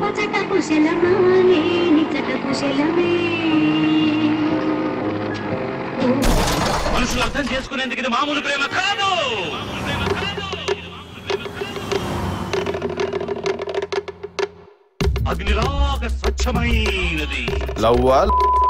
ముచ్చట కుశలమా నిచ్చట కుశలమే మనుషులు అర్థం చేసుకునేందుకు ఇది మామూలు ప్రేమ కాదు అగ్నిలాగా స్వచ్ఛమైనది లవ్వా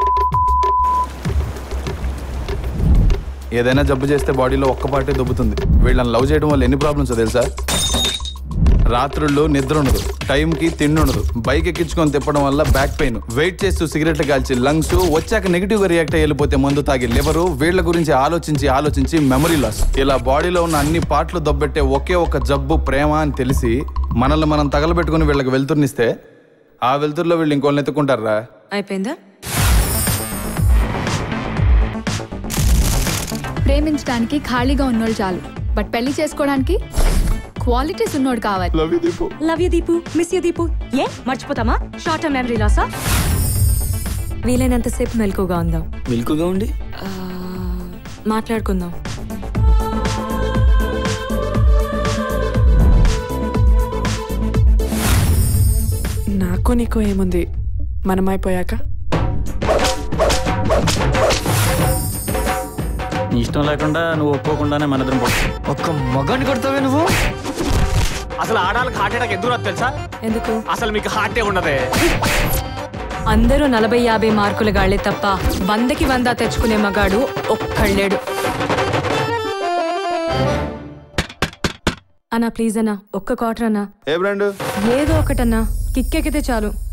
ఏదైనా జబ్బు చేస్తే బాడీలో ఒక్క పాటే దొబ్బుతుంది వీళ్ళని లవ్ చేయడం వల్ల ఎన్ని ప్రాబ్లమ్స్ తెలుసా రాత్రుళ్ళు నిద్ర ఉండదు టైంకి తిండి ఉండదు బైక్ ఎక్కించుకొని తిప్పడం వల్ల బ్యాక్ పెయిన్ వెయిట్ చేస్తూ సిగరెట్లు కాల్చి లంగ్స్ వచ్చాక నెగిటివ్ గా రియాక్ట్ అయ్యి వెళ్ళిపోతే మందు తాగి లివరు వీళ్ళ గురించి ఆలోచించి ఆలోచించి మెమరీ లాస్ ఇలా బాడీలో ఉన్న అన్ని పార్ట్లు దొబ్బెట్టే ఒకే ఒక జబ్బు ప్రేమ అని తెలిసి మనల్ని మనం తగలబెట్టుకుని వీళ్ళకి వెళ్తుర్నిస్తే ఆ వెళ్తుర్లో వీళ్ళు ఇంకోళ్ళని ఎత్తుకుంటారా అయిపోయిందా ప్రేమించడానికి ఖాళీగా ఉన్నోళ్ళు చాలు బట్ పెళ్లి చేసుకోవడానికి క్వాలిటీస్ ఉన్నోడు కావాలి love you Deepu love you Deepu miss you Deepu ఏ మర్చిపోతామా షార్ట్ టర్మ్ మెమరీ లాసా వీలైనంతసేపు మెలకుగా ఉందాం మిల్కుగా ఉండి ఆ, మాట్లాడుకుందాం నాకు నీకు ఏముంది మనం అయిపోయాక నీ ఇష్టం లేకుండా నువ్వు ఒప్పుకోకుండానే మన ఇద్దరం పుట్టాం. ఒక్క మగాన్ని కొడతావే నువ్వు అసలు ఆడాలకు హార్ట్ అటాక్ ఎందుకు రాదు తెలుసా ఎందుకు అసలు మీకు హార్టే ఉండదే అందరూ నలభై యాభై మార్కుల గాళ్లే తప్ప వందకి వంద తెచ్చుకునే మగాడు ఒక్కళ్ళేడు అన్నా ప్లీజ్ అన్నా ఒక్క క్వార్టర్ అన్నా ఏ బ్రాండ్ ఏదో ఒకటన్నా కిక్కెక్కితే చాలు